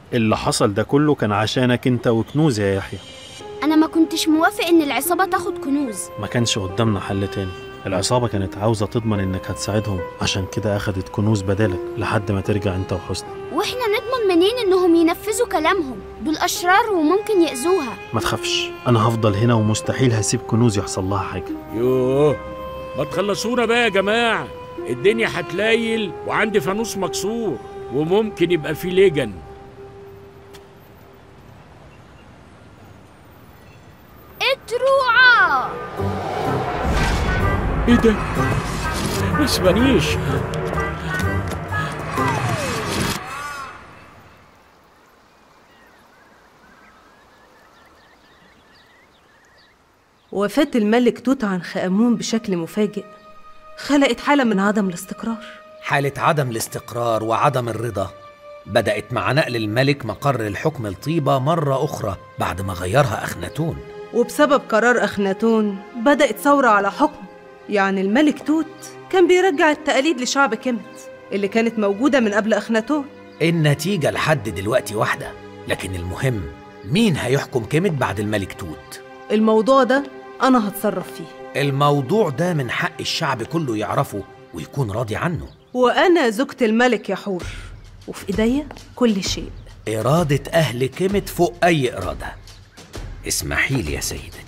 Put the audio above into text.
اللي حصل ده كله كان عشانك انت وكنوز يا يحيى انا ما كنتش موافق ان العصابة تاخد كنوز ما كانش قدامنا حل تاني العصابة كانت عاوزة تضمن انك هتساعدهم عشان كده اخدت كنوز بدالك لحد ما ترجع انت وحسني واحنا نضمن منين انهم ينفذوا كلامهم دول اشرار وممكن يأذوها ما تخافش انا هفضل هنا ومستحيل هسيب كنوز يحصل لها حاجة يوه ما تخلصونا بقى يا جماعة الدنيا هتليل وعندي فانوس مكسور وممكن يبقى فيه لجن اتروعة ايه ده؟ اسمنيش وفاة الملك توت عنخ آمون بشكل مفاجئ خلقت حالة من عدم الاستقرار حالة عدم الاستقرار وعدم الرضا بدأت مع نقل الملك مقر الحكم لطيبة مرة أخرى بعد ما غيرها أخناتون وبسبب قرار أخناتون بدأت ثورة على حكم يعني الملك توت كان بيرجع التقاليد لشعب كيمت اللي كانت موجودة من قبل أخناتون النتيجة لحد دلوقتي واحدة لكن المهم مين هيحكم كيمت بعد الملك توت الموضوع ده أنا هتصرف فيه الموضوع ده من حق الشعب كله يعرفه ويكون راضي عنه وأنا زوجة الملك يحور وفي إيديا كل شيء إرادة أهل كيمت فوق أي إرادة اسمحي لي يا سيدتي